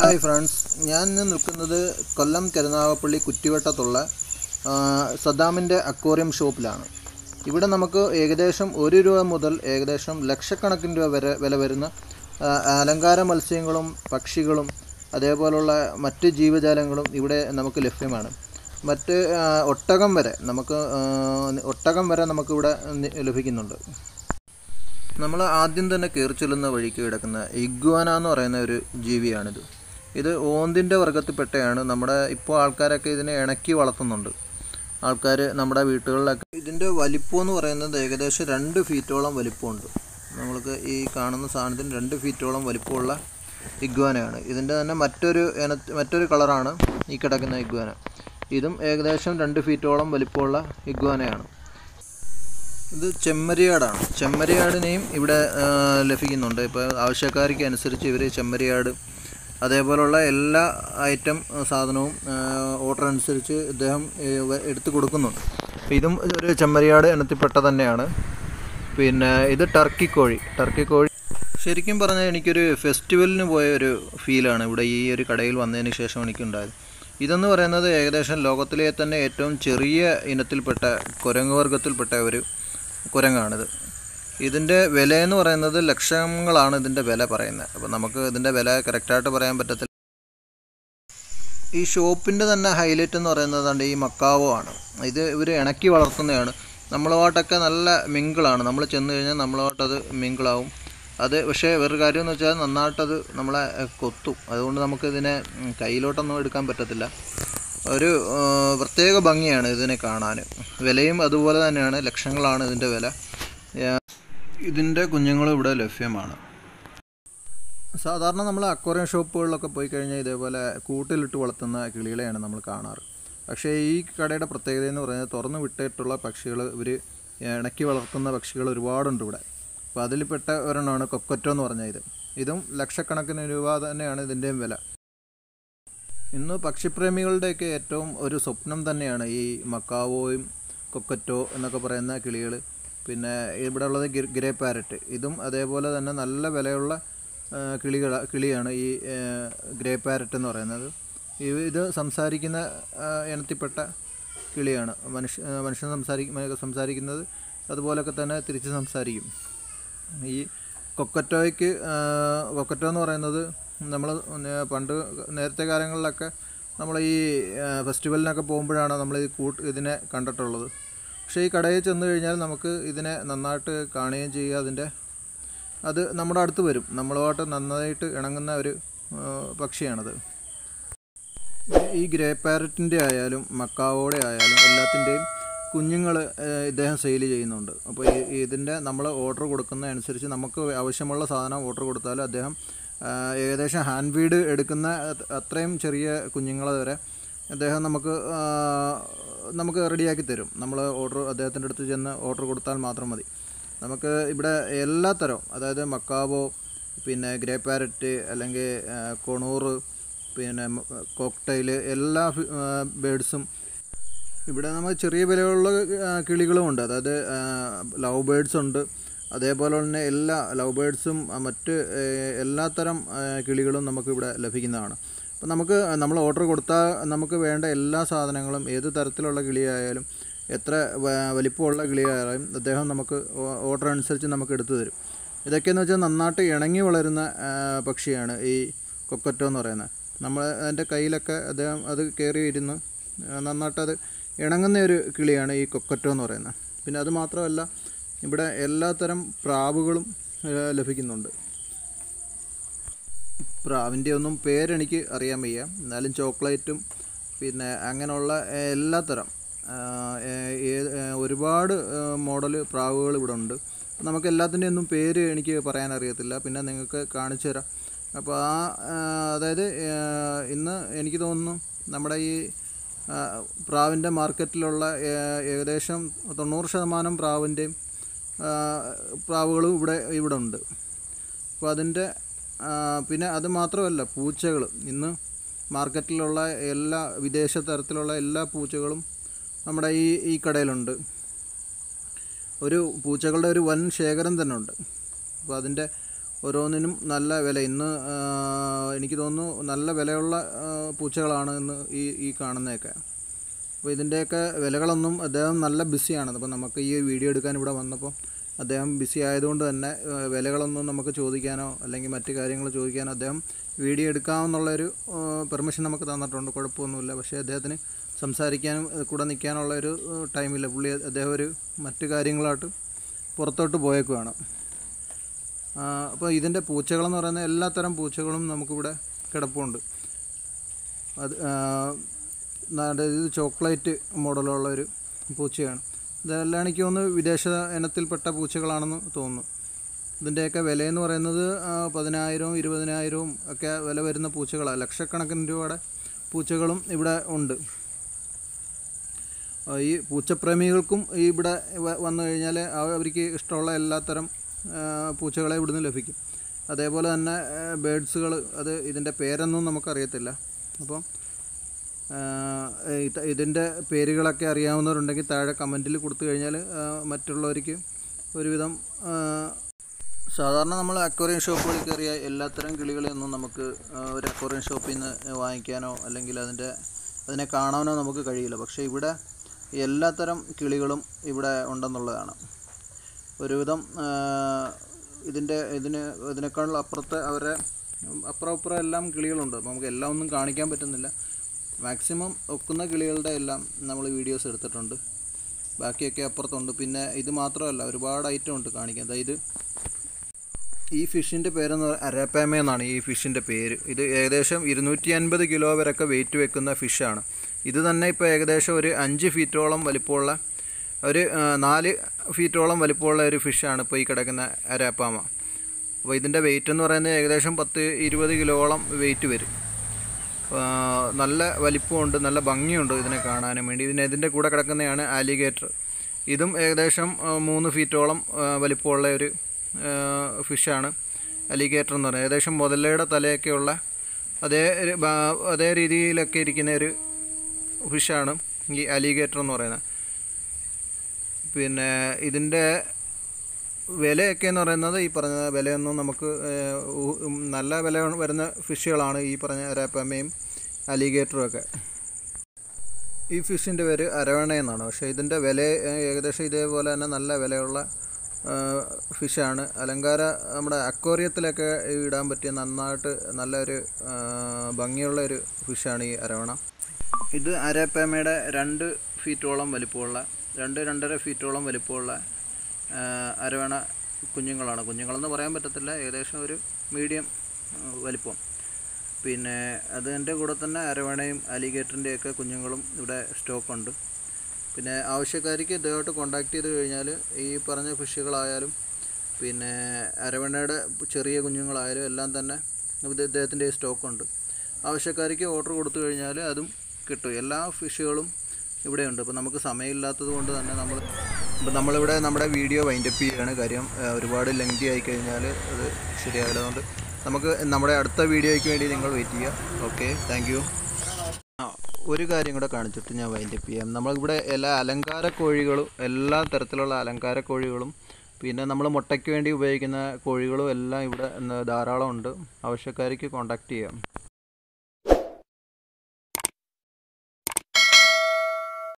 hi friends ഞാൻ ഇന്ന് നിൽക്കുന്നത് കൊല്ലം കരുനാഗപ്പള്ളി കുറ്റിവട്ടത്തുള്ള ആ, സദ്ദാമിൻ്റെ അക്വേറിയം ഷോപ്പിലാണ് ഇവിടെ നമുക്ക് ഏകദേശം ഒരു രൂപ മുതൽ ഏകദേശം ലക്ഷക്കണക്കിന് രൂപ വരെ വില വരുന്ന ആ, അലങ്കാര മത്സ്യങ്ങളും പക്ഷികളും അതേപോലുള്ള മറ്റ് ജീവജാലങ്ങളും ഇവിടെ നമുക്ക് ലഭ്യമാണ് മറ്റ് ആ, ഒട്ടകം വരെ നമുക്ക് ആ, ഒട്ടകം വരെ നമുക്കിവിടെ നി- ലഭിക്കുന്നുണ്ട് നമ്മൾ ആദ്യം തന്നെ കയറി ചെല്ലുന്ന വഴിക്ക് കിടക്കുന്ന ഇഗ്വാന എന്ന് പറയുന്ന ഒരു ജീവിയാണിത് ഇത് ഓന്തിൻ്റെ വർഗത്തിൽപ്പെട്ടയാണ് നമ്മുടെ ഇപ്പോൾ ആൾക്കാരൊക്കെ ഇതിനെ ഇണക്കി വളർത്തുന്നുണ്ട് ആൾക്കാർ നമ്മുടെ വീട്ടുകളിലൊക്കെ ഇതിൻ്റെ വലിപ്പം എന്ന് പറയുന്നത് ഏകദേശം രണ്ട് ഫീറ്റോളം വലിപ്പമുണ്ട് നമ്മൾക്ക് ഈ കാണുന്ന സാധനത്തിന് രണ്ട് ഫീറ്റോളം വലിപ്പമുള്ള ഇഗ്വാനയാണ് ഇതിൻ്റെ തന്നെ മറ്റൊരു ഇന മറ്റൊരു കളറാണ് ഈ കിടക്കുന്ന ഇഗ്വാന ഇതും ഏകദേശം രണ്ട് ഫീറ്റോളം വലിപ്പമുള്ള ഇഗ്വാനയാണ് ഇത് ചെമ്മരിയാടാണ് ചെമ്മരിയാടിനെയും ഇവിടെ ആ, ലഭിക്കുന്നുണ്ട് ഇപ്പോൾ ആവശ്യക്കാർക്ക് അനുസരിച്ച് ഇവർ ചെമ്മരിയാട് അതേപോലുള്ള എല്ലാ ഐറ്റം ആ, സാധനവും ഓർഡർ അനുസരിച്ച് ഇദ്ദേഹം ഏ, വ- എടുത്ത് കൊടുക്കുന്നുണ്ട് അപ്പോൾ ഇതും ഒരു ചെമ്മരിയാട് ഇനത്തിൽപ്പെട്ട തന്നെയാണ് പിന്നെ ഇത് ടർക്കി കോഴി ടർക്കി കോഴി ശരിക്കും പറഞ്ഞാൽ എനിക്കൊരു ഫെസ്റ്റിവലിന് പോയ ഒരു ഫീലാണ് ഇവിടെ ഈ ഒരു കടയിൽ വന്നതിന് ശേഷം എനിക്കുണ്ടായത് ഇതെന്ന് പറയുന്നത് ഏകദേശം ലോകത്തിലെ തന്നെ ഏറ്റവും ചെറിയ ഇനത്തിൽപ്പെട്ട കുരങ്ങ് വർഗത്തിൽപ്പെട്ട ഒരു കുരങ്ങാണിത് ഇതിൻ്റെ വില എന്ന് പറയുന്നത് ലക്ഷങ്ങളാണ് ഇതിൻ്റെ വില പറയുന്നത് അപ്പോൾ നമുക്ക് ഇതിൻ്റെ വില കറക്റ്റായിട്ട് പറയാൻ പറ്റത്തില്ല ഈ ഷോപ്പിൻ്റെ തന്നെ ഹൈലൈറ്റ് എന്ന് പറയുന്നത് ഈ മക്കാവോ ആണ് ഇത് ഇവർ ഇണക്കി വളർത്തുന്നതാണ് നമ്മളുമായിട്ടൊക്കെ നല്ല മിങ്കിളാണ് നമ്മൾ ചെന്ന് കഴിഞ്ഞാൽ നമ്മളുമായിട്ടത് മിങ്കിളാവും അത് പക്ഷേ വേറൊരു കാര്യം എന്ന് വെച്ചാൽ നന്നായിട്ടത് നമ്മളെ എഹ്, കൊത്തും അതുകൊണ്ട് നമുക്കിതിനെ ഉം, കയ്യിലോട്ടൊന്നും എടുക്കാൻ പറ്റത്തില്ല ഒരു ആ, പ്രത്യേക ഭംഗിയാണ് ഇതിനെ കാണാൻ വിലയും അതുപോലെ തന്നെയാണ് ലക്ഷങ്ങളാണ് ഇതിൻ്റെ വില ആ, ഇതിൻ്റെ കുഞ്ഞുങ്ങളും ഇവിടെ ലഭ്യമാണ് സാധാരണ നമ്മൾ അക്വേറിയം ഷോപ്പുകളിലൊക്കെ പോയി കഴിഞ്ഞാൽ ഇതേപോലെ കൂട്ടിലിട്ട് വളർത്തുന്ന കിളികളെയാണ് നമ്മൾ കാണാറ് പക്ഷേ ഈ കടയുടെ പ്രത്യേകത എന്ന് പറയുന്നത് തുറന്നു വിട്ടിട്ടുള്ള പക്ഷികൾ ഇവർ ഇണക്കി വളർത്തുന്ന പക്ഷികൾ ഒരുപാടുണ്ട് ഇവിടെ അപ്പോൾ അതിൽപ്പെട്ട ഒരെണ്ണമാണ് കൊക്കറ്റോ എന്ന് പറഞ്ഞ ഇത് ഇതും ലക്ഷക്കണക്കിന് രൂപ തന്നെയാണ് ഇതിൻ്റെയും വില ഇന്ന് പക്ഷിപ്രേമികളുടെയൊക്കെ ഏറ്റവും ഒരു സ്വപ്നം തന്നെയാണ് ഈ മക്കാവോയും കൊക്കറ്റോ എന്നൊക്കെ പറയുന്ന കിളികൾ പിന്നെ ഇവിടെ ഉള്ളത് ഗിർ- ഗ്രേ പാരറ്റ് ഇതും അതേപോലെ തന്നെ നല്ല വിലയുള്ള ആ, കിളികൾ കിളിയാണ് ഈ ആ, ഗ്രേ പാരറ്റ് എന്ന് പറയുന്നത് ഇവ- ഇത് സംസാരിക്കുന്ന ആ, ഇനത്തിൽപ്പെട്ട കിളിയാണ് മനുഷ്യ ആ, മനുഷ്യൻ സംസാരിക്കുന്ന സംസാരിക്കുന്നത് അതുപോലൊക്കെ തന്നെ തിരിച്ച് സംസാരിക്കും ഈ കൊക്കറ്റോയ്ക്ക് ആ, കൊക്കറ്റോ എന്ന് പറയുന്നത് നമ്മൾ പണ്ട് നേരത്തെ കാലങ്ങളിലൊക്കെ നമ്മൾ ഈ ആ, ഫെസ്റ്റിവലിനൊക്കെ പോകുമ്പോഴാണ് നമ്മൾ ഈ കൂട്ട് ഇതിനെ കണ്ടിട്ടുള്ളത് പക്ഷേ ഈ കടയിൽ ചെന്ന് കഴിഞ്ഞാൽ നമുക്ക് ഇതിനെ നന്നായിട്ട് കാണുകയും ചെയ്യുക അതിൻ്റെ അത് നമ്മുടെ അടുത്ത് വരും നമ്മളുമായിട്ട് നന്നായിട്ട് ഇണങ്ങുന്ന ഒരു ആ, പക്ഷിയാണത് ഈ ഗ്രേ പാരറ്റിൻ്റെ ആയാലും മക്കാവോടെ ആയാലും എല്ലാത്തിൻ്റെയും കുഞ്ഞുങ്ങൾ ഇദ്ദേഹം സെയിൽ ചെയ്യുന്നുണ്ട് അപ്പോൾ ഈ ഇതിൻ്റെ നമ്മൾ ഓർഡർ കൊടുക്കുന്ന അനുസരിച്ച് നമുക്ക് ആവശ്യമുള്ള സാധനം ഓർഡർ കൊടുത്താൽ അദ്ദേഹം ആ, ഏകദേശം ഹാൻഡ് ഫീഡ് എടുക്കുന്ന അത് അത്രയും ചെറിയ കുഞ്ഞുങ്ങളെ വരെ അദ്ദേഹം നമുക്ക് ആ, നമുക്ക് റെഡിയാക്കി തരും നമ്മൾ ഓർഡർ അദ്ദേഹത്തിൻ്റെ അടുത്ത് ചെന്ന് ഓർഡർ കൊടുത്താൽ മാത്രം മതി നമുക്ക് ഇവിടെ എല്ലാ തരവും അതായത് മക്കാവോ പിന്നെ ഗ്രേ പാരറ്റ് അല്ലെങ്കിൽ ആ, കൊണൂറ് പിന്നെ കോക്ടൈൽ എല്ലാ ബേഡ്സും ഇവിടെ നമ്മൾ ചെറിയ വിലയുള്ള ആ, കിളികളുമുണ്ട് അതായത് ലവ് ബേഡ്സ് ഉണ്ട് അതേപോലെ തന്നെ എല്ലാ ലവ് ബേഡ്സും ആ, മറ്റ് ഏ, എല്ലാത്തരം ആ, കിളികളും നമുക്ക് ഇവിടെ ലഭിക്കുന്നതാണ് അപ്പം നമുക്ക് നമ്മൾ ഓർഡർ കൊടുത്താൽ നമുക്ക് വേണ്ട എല്ലാ സാധനങ്ങളും ഏത് തരത്തിലുള്ള കിളിയായാലും എത്ര വ- വലിപ്പമുള്ള കിളിയായാലും അദ്ദേഹം നമുക്ക് ഓ- ഓർഡർ അനുസരിച്ച് നമുക്ക് എടുത്തു തരും ഇതൊക്കെയെന്ന് വെച്ചാൽ നന്നായിട്ട് ഇണങ്ങി വളരുന്ന ആ, പക്ഷിയാണ് ഈ കൊക്കറ്റോ എന്ന് പറയുന്നത് നമ്മൾ അതിൻ്റെ കയ്യിലൊക്കെ അദ്ദേഹം അത് കയറി ഇരുന്ന് ആ, നന്നായിട്ടത് ഇണങ്ങുന്ന ഒരു കിളിയാണ് ഈ കൊക്കറ്റോ എന്ന് പറയുന്നത് പിന്നെ അത് മാത്രമല്ല ഇവിടെ എല്ലാത്തരം പ്രാവുകളും ആ, ലഭിക്കുന്നുണ്ട് പ്രാവിൻ്റെ ഒന്നും പേരെനിക്ക് അറിയാൻ വയ്യ എന്നാലും ചോക്ലേറ്റും പിന്നെ അങ്ങനെയുള്ള എല്ലാത്തരം ആ, ഏ- ഏത് ഏ, ഒരുപാട് മോഡൽ പ്രാവുകൾ ഇവിടെ ഉണ്ട് നമുക്ക് എല്ലാത്തിൻ്റെയും ഒന്നും പേര് എനിക്ക് പറയാൻ അറിയത്തില്ല പിന്നെ നിങ്ങൾക്ക് കാണിച്ചു തരാം അപ്പോൾ ആ ആ, അതായത് ആ, ഇന്ന് എനിക്ക് തോന്നുന്നു നമ്മുടെ ഈ ആ, പ്രാവിൻ്റെ മാർക്കറ്റിലുള്ള ഏ, ഏകദേശം തൊണ്ണൂറ് ശതമാനം പ്രാവിൻ്റെയും ആ, പ്രാവുകളും ഇവിടെ ഇവിടെ ഉണ്ട് അപ്പോൾ അതിൻ്റെ ആ, പിന്നെ അത് മാത്രമല്ല പൂച്ചകൾ ഇന്ന് മാർക്കറ്റിലുള്ള എല്ലാ വിദേശ തരത്തിലുള്ള എല്ലാ പൂച്ചകളും നമ്മുടെ ഈ ഈ കടയിലുണ്ട് ഒരു പൂച്ചകളുടെ ഒരു വൻ ശേഖരം തന്നെ ഉണ്ട് അപ്പോൾ അതിൻ്റെ ഓരോന്നിനും നല്ല വില ഇന്ന് ആ, എനിക്ക് തോന്നുന്നു നല്ല വിലയുള്ള ആ, പൂച്ചകളാണ് ഇന്ന് ഈ ഈ കാണുന്നതൊക്കെ അപ്പോൾ ഇതിൻ്റെയൊക്കെ വിലകളൊന്നും അദ്ദേഹം നല്ല ബിസിയാണ് അപ്പോൾ നമുക്ക് ഈ വീഡിയോ എടുക്കാൻ ഇവിടെ വന്നപ്പോൾ അദ്ദേഹം ബിസി ആയതുകൊണ്ട് തന്നെ ആ, വിലകളൊന്നും നമുക്ക് ചോദിക്കാനോ അല്ലെങ്കിൽ മറ്റു കാര്യങ്ങൾ ചോദിക്കാനോ അദ്ദേഹം വീഡിയോ എടുക്കാമെന്നുള്ളൊരു പെർമിഷൻ നമുക്ക് തന്നിട്ടുണ്ട് കുഴപ്പമൊന്നുമില്ല പക്ഷേ അദ്ദേഹത്തിന് സംസാരിക്കാനും ഏ, കൂടെ നിൽക്കാനുള്ള ഒരു ഏ, ടൈമില്ല പുള്ളി അദ്ദേഹം ഒരു മറ്റു കാര്യങ്ങളായിട്ട് പുറത്തോട്ട് പോയേക്കുവാണ് അപ്പോൾ ഇതിൻ്റെ പൂച്ചകളെന്ന് പറയുന്ന എല്ലാത്തരം പൂച്ചകളും നമുക്കിവിടെ കിടപ്പുണ്ട് അത് ആ, നാടെ ഇത് ചോക്ലേറ്റ് മോഡലുള്ള ഒരു പൂച്ചയാണ് ഇതെല്ലാം എനിക്ക് തോന്നുന്നു വിദേശ ഇനത്തിൽപ്പെട്ട പൂച്ചകളാണെന്ന് തോന്നുന്നു ഇതിൻ്റെയൊക്കെ വിലയെന്ന് പറയുന്നത് ആ, പതിനായിരവും ഇരുപതിനായിരവും ഒക്കെ വില വരുന്ന പൂച്ചകളാണ് ലക്ഷക്കണക്കിന് രൂപയുടെ പൂച്ചകളും ഇവിടെ ഉണ്ട് ആ, ഈ പൂച്ചപ്രേമികൾക്കും ഈ ഇവിടെ വ- വന്നു കഴിഞ്ഞാൽ അവർക്ക് ഇഷ്ടമുള്ള എല്ലാത്തരം ആ, പൂച്ചകളെ ഇവിടുന്ന് ലഭിക്കും അതേപോലെ തന്നെ ബേഡ്സുകൾ അത് ഇതിൻ്റെ പേരൊന്നും നമുക്കറിയത്തില്ല അപ്പം ആ, ഇത് ഇതിൻ്റെ പേരുകളൊക്കെ അറിയാവുന്നവരുണ്ടെങ്കിൽ താഴെ കമൻറ്റിൽ കൊടുത്തു കഴിഞ്ഞാൽ ആ, മറ്റുള്ളവർക്ക് ഒരുവിധം ആ, സാധാരണ നമ്മൾ അക്വേറിയം ഷോപ്പുകളിൽ കയറിയ എല്ലാത്തരം കിളികളെയൊന്നും നമുക്ക് ആ, ഒരു അക്വേറിയം ഷോപ്പിൽ നിന്ന് വാങ്ങിക്കാനോ അല്ലെങ്കിൽ അതിൻ്റെ അതിനെ കാണാനോ നമുക്ക് കഴിയില്ല പക്ഷേ ഇവിടെ എല്ലാത്തരം കിളികളും ഇവിടെ ഉണ്ടെന്നുള്ളതാണ് ഒരുവിധം ആ, ഇതിൻ്റെ ഇതിന് ഇതിനേക്കാൾ അപ്പുറത്തെ അവരെ അപ്പുറം അപ്പുറം എല്ലാം കിളികളുണ്ട് അപ്പോൾ നമുക്ക് എല്ലാം ഒന്നും കാണിക്കാൻ പറ്റുന്നില്ല മാക്സിമം ഒക്കുന്ന കിളികളുടെ എല്ലാം നമ്മൾ വീഡിയോസ് എടുത്തിട്ടുണ്ട് ബാക്കിയൊക്കെ അപ്പുറത്തുണ്ട് പിന്നെ ഇത് മാത്രമല്ല ഒരുപാട് ഐറ്റം ഉണ്ട് കാണിക്കാൻ അതായത് ഈ ഫിഷിൻ്റെ പേരെന്ന് പറയുന്നത് അരപ്പാമ എന്നാണ് ഈ ഫിഷിൻ്റെ പേര് ഇത് ഏകദേശം ഇരുന്നൂറ്റി അൻപത് കിലോ വരെയൊക്കെ വെയിറ്റ് വെക്കുന്ന ഫിഷാണ് ഇത് തന്നെ ഇപ്പോൾ ഏകദേശം ഒരു അഞ്ച് ഫീറ്റോളം വലിപ്പമുള്ള ഒരു ആ, നാല് ഫീറ്റോളം വലിപ്പമുള്ള ഒരു ഫിഷാണ് ഇപ്പോൾ ഈ കിടക്കുന്ന അരാപ്പാമ അപ്പോൾ ഇതിൻ്റെ വെയിറ്റ് എന്ന് പറയുന്നത് ഏകദേശം പത്ത് ഇരുപത് കിലോളം വെയിറ്റ് വരും ആ, നല്ല വലിപ്പമുണ്ട് നല്ല ഭംഗിയുണ്ട് ഇതിനെ കാണാനും വേണ്ടി ഇതിന് ഇതിൻ്റെ കൂടെ കിടക്കുന്നതാണ് ആലിഗേറ്റർ ഇതും ഏകദേശം ആ, മൂന്ന് ഫീറ്റോളം ആ, വലിപ്പമുള്ള ഒരു ആ, ഫിഷാണ് അലിഗേറ്റർ എന്ന് പറയുന്നത് ഏകദേശം മുതലയുടെ തലയൊക്കെയുള്ള അതേ ഒരു ബാ- അതേ രീതിയിലൊക്കെ ഇരിക്കുന്ന ഒരു ഫിഷാണ് ഈ അലിഗേറ്റർ എന്ന് പറയുന്നത് പിന്നെ ഇതിൻ്റെ വിലയൊക്കെ എന്ന് പറയുന്നത് ഈ പറഞ്ഞ വിലയൊന്നും നമുക്ക് ഏഹ്, ഊ- ഉം, നല്ല വില വരുന്ന ഫിഷുകളാണ് ഈ പറഞ്ഞ അരാപ്പമ്മയും അലിഗേറ്ററും ഒക്കെ ഈ ഫിഷിൻ്റെ പേര് അരവണ എന്നാണ് പക്ഷേ ഇതിൻ്റെ വില ഏഹ്, ഏകദേശം ഇതേപോലെ തന്നെ നല്ല വിലയുള്ള ഏഹ്, ഫിഷാണ് അലങ്കാര നമ്മുടെ അക്വേറിയത്തിലൊക്കെ ഇടാൻ പറ്റിയ നന്നായിട്ട് നല്ലൊരു ഏഹ്, ഭംഗിയുള്ള ഒരു ഫിഷാണ് ഈ അരവണ ഇത് അരപ്പേമയുടെ രണ്ട് ഫീറ്റോളം വലിപ്പമുള്ള രണ്ട് രണ്ടര ഫീറ്റോളം വലിപ്പമുള്ള ആ, അരവണ കുഞ്ഞുങ്ങളാണ് കുഞ്ഞുങ്ങളെന്ന് പറയാൻ പറ്റത്തില്ല ഏകദേശം ഒരു മീഡിയം വലിപ്പം പിന്നെ അതിൻ്റെ കൂടെ തന്നെ അരവണയും അലിഗേറ്ററിൻ്റെയൊക്കെ കുഞ്ഞുങ്ങളും ഇവിടെ സ്റ്റോക്കുണ്ട് പിന്നെ ആവശ്യക്കാർക്ക് ഇദ്ദേഹമായിട്ട് കോണ്ടാക്ട് ചെയ്ത് കഴിഞ്ഞാൽ ഈ പറഞ്ഞ ഫിഷുകളായാലും പിന്നെ അരവണയുടെ ചെറിയ കുഞ്ഞുങ്ങളായാലും എല്ലാം തന്നെ ഇത് ഇദ്ദേഹത്തിൻ്റെ സ്റ്റോക്കുണ്ട് ആവശ്യക്കാർക്ക് ഓർഡർ കൊടുത്തു കഴിഞ്ഞാൽ അതും കിട്ടും എല്ലാ ഫിഷുകളും ഇവിടെയുണ്ട് അപ്പോൾ നമുക്ക് സമയമില്ലാത്തത് കൊണ്ട് തന്നെ നമ്മൾ അപ്പോൾ നമ്മളിവിടെ നമ്മുടെ വീഡിയോ വൈൻഡപ്പ് ചെയ്യുകയാണ് കാര്യം ആ, ഒരുപാട് ലെങ്തി ആയി കഴിഞ്ഞാൽ അത് ശരിയാവില്ല അതുകൊണ്ട് നമുക്ക് നമ്മുടെ അടുത്ത വീഡിയോയ്ക്ക് വേണ്ടി നിങ്ങൾ വെയിറ്റ് ചെയ്യുക ഓക്കെ താങ്ക് യു ആ ഒരു കാര്യം കൂടെ കാണിച്ചിട്ട് ഞാൻ വൈൻഡപ്പ് ചെയ്യാം നമ്മളിവിടെ എല്ലാ അലങ്കാര കോഴികളും എല്ലാ തരത്തിലുള്ള അലങ്കാര കോഴികളും പിന്നെ നമ്മൾ മുട്ടയ്ക്ക് വേണ്ടി ഉപയോഗിക്കുന്ന കോഴികളും എല്ലാം ഇവിടെ ധാരാളം ഉണ്ട് ആവശ്യക്കാർക്ക് കോൺടാക്റ്റ് ചെയ്യാം